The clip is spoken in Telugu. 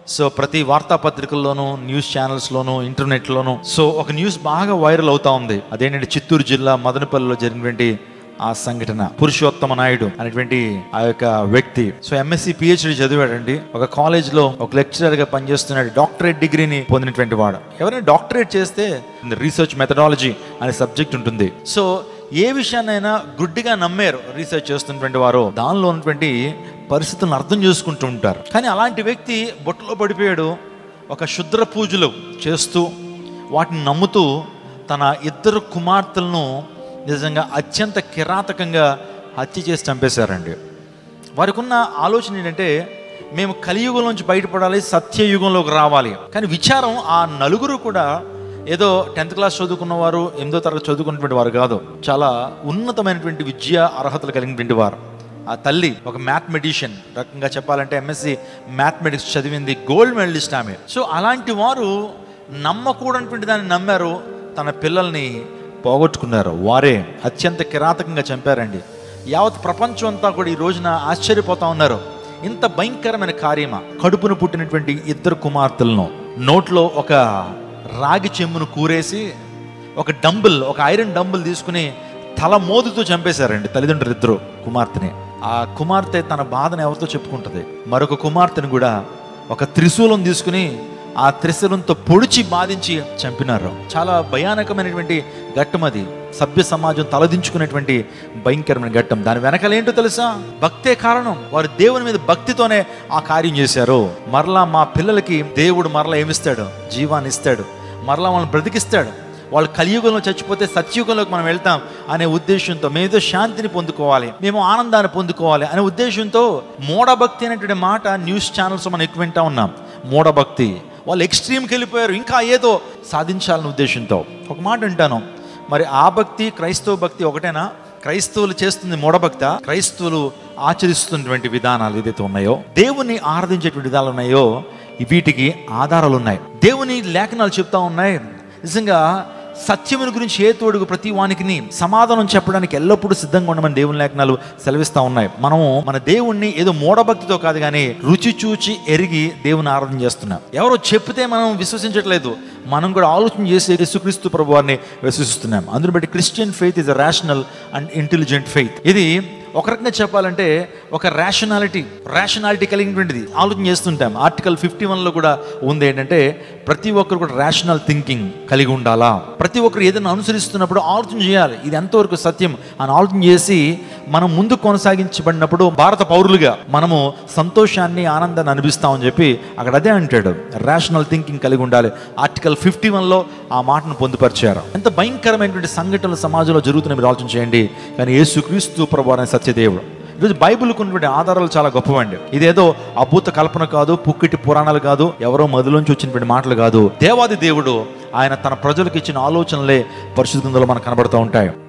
సో ప్రతి వార్తాపత్రికల్లోనూ న్యూస్ ఛానల్స్లోనూ ఇంటర్నెట్లోనూ సో ఒక న్యూస్ బాగా వైరల్ అవుతా ఉంది అదేంటంటే చిత్తూరు జిల్లా మదనపల్లిలో జరిగినటువంటి ఆ సంఘటన పురుషోత్తమ నాయుడు అనేటువంటి ఆ యొక్క వ్యక్తి సో ఎంఎస్సి పిహెచ్డి చదివాడండి ఒక కాలేజ్ లో ఒక లెక్చరర్ గా పనిచేస్తున్నాడు డాక్టరేట్ డిగ్రీని పొందినటువంటి వాడు ఎవరైనా డాక్టరేట్ చేస్తే రీసెర్చ్ మెథడాలజీ అనే సబ్జెక్ట్ ఉంటుంది సో ఏ విషయాన్నైనా గుడ్డిగా నమ్మారు రీసెర్చ్ చేస్తున్నటువంటి వారు దానిలో ఉన్నటువంటి పరిస్థితులను అర్థం చేసుకుంటూ ఉంటారు కానీ అలాంటి వ్యక్తి బొట్టులో పడిపోయాడు ఒక శుద్ర పూజలు చేస్తూ వాటిని నమ్ముతూ తన ఇద్దరు కుమార్తెలను నిజంగా అత్యంత కిరాతకంగా హత్య చేసి చంపేశారండి వారికి ఉన్న ఆలోచన ఏంటంటే మేము కలియుగం నుంచి బయటపడాలి సత్యయుగంలోకి రావాలి కానీ విచారం ఆ నలుగురు కూడా ఏదో టెన్త్ క్లాస్ చదువుకున్నవారు ఎనిమిదో తరగతి చదువుకున్నటువంటి వారు కాదు చాలా ఉన్నతమైనటువంటి విద్యా అర్హతలు కలిగినటువంటి వారు ఆ తల్లి ఒక మ్యాథమెటిషియన్ రకంగా చెప్పాలంటే ఎంఎస్సి మ్యాథమెటిక్స్ చదివింది గోల్డ్ మెడలిస్ట్ ఆమె సో అలాంటి వారు నమ్మకూడనటువంటి దాన్ని నమ్మారు తన పిల్లల్ని పోగొట్టుకున్నారు వారే అత్యంత కిరాతకంగా చంపారండి యావత్ ప్రపంచం అంతా కూడా ఈ రోజున ఆశ్చర్యపోతా ఉన్నారు ఇంత భయంకరమైన కార్యమా కడుపును పుట్టినటువంటి ఇద్దరు కుమార్తెలను నోట్లో ఒక రాగి చెంబును కూరేసి ఒక డంబుల్ ఒక ఐరన్ డంబుల్ తీసుకుని తల మోదుతో చంపేశారండి తల్లిదండ్రులు ఇద్దరు కుమార్తెని ఆ కుమార్తె తన బాధను ఎవరితో చెప్పుకుంటుంది మరొక కుమార్తెను కూడా ఒక త్రిశూలం తీసుకుని ఆ త్రిశూలంతో పొడిచి బాధించి చంపినారు చాలా భయానకమైనటువంటి ఘట్టం అది సభ్య సమాజం తలదించుకునేటువంటి భయంకరమైన ఘట్టం దాని వెనకాల ఏంటో తెలుసా భక్తే కారణం వారు దేవుని మీద భక్తితోనే ఆ కార్యం చేశారు మరలా మా పిల్లలకి దేవుడు మరలా ఏమిస్తాడు జీవాన్ని ఇస్తాడు మరలా వాళ్ళని బ్రతికిస్తాడు వాళ్ళు కలియుగంలో చచ్చిపోతే సత్యుగంలోకి మనం వెళ్తాం అనే ఉద్దేశంతో మేమేదో శాంతిని పొందుకోవాలి మేము ఆనందాన్ని పొందుకోవాలి అనే ఉద్దేశంతో మూఢభక్తి అనేటువంటి మాట న్యూస్ ఛానల్స్ మనం ఎక్కువ వింటా ఉన్నాం మూఢభక్తి వాళ్ళు ఎక్స్ట్రీమ్కి వెళ్ళిపోయారు ఇంకా ఏదో సాధించాలనే ఉద్దేశంతో ఒక మాట వింటాను మరి ఆ భక్తి క్రైస్తవ భక్తి ఒకటేనా క్రైస్తవులు చేస్తుంది మూఢభక్త క్రైస్తవులు ఆచరిస్తున్నటువంటి విధానాలు ఏదైతే ఉన్నాయో దేవుని ఆరాధించేటువంటి విధానాలు ఉన్నాయో వీటికి ఆధారాలు ఉన్నాయి దేవుని లేఖనాలు చెప్తా ఉన్నాయి నిజంగా సత్యముని గురించి ఏ తోడుగు ప్రతి వానికి సమాధానం చెప్పడానికి ఎల్లప్పుడూ సిద్ధంగా ఉండమని దేవుని లేఖనాలు సెలవిస్తా ఉన్నాయి మనము మన దేవుణ్ణి ఏదో మూఢభక్తితో కాదు కానీ రుచి చూచి ఎరిగి దేవుని ఆరాధన చేస్తున్నాం ఎవరో చెప్తే మనం విశ్వసించట్లేదు మనం కూడా ఆలోచన చేసి యేసుక్రీస్తు ప్రభు వారిని విశ్వసిస్తున్నాం అందుని బట్టి Christian faith is a rational and intelligent faith ఇది ఒక రకంగా చెప్పాలంటే ఒక రేషనాలిటీ రేషనాలిటీ కలిగినటువంటిది ఆలోచన చేస్తుంటాం ఆర్టికల్ ఫిఫ్టీ వన్లో కూడా ఉంది ఏంటంటే ప్రతి ఒక్కరు కూడా రేషనల్ థింకింగ్ కలిగి ఉండాలా ప్రతి ఒక్కరు ఏదైనా అనుసరిస్తున్నప్పుడు ఆలోచన చేయాలి ఇది ఎంతవరకు సత్యం అని ఆలోచన చేసి మనం ముందు కొనసాగించబడినప్పుడు భారత పౌరులుగా మనము సంతోషాన్ని ఆనందాన్ని అనిపిస్తామని చెప్పి అక్కడ అదే అంటాడు రేషనల్ థింకింగ్ కలిగి ఉండాలి ఆర్టికల్ ఫిఫ్టీ వన్లో ఆ మాటను పొందుపరిచారు ఎంత భయంకరమైనటువంటి సంఘటనలు సమాజంలో జరుగుతున్నాయి మీరు ఆలోచన చేయండి కానీ యేసుక్రీస్తు ప్రభు అనే సత్యదేవుడు ఈరోజు బైబిల్కు ఉన్నటువంటి ఆధారాలు చాలా గొప్పవండి ఇదేదో అభూత కల్పన కాదు పుక్కిటి పురాణాలు కాదు ఎవరో మధులోంచి వచ్చినటువంటి మాటలు కాదు దేవాది దేవుడు ఆయన తన ప్రజలకు ఇచ్చిన ఆలోచనలే పరిశుద్ధంలో మనకు కనబడుతూ ఉంటాయి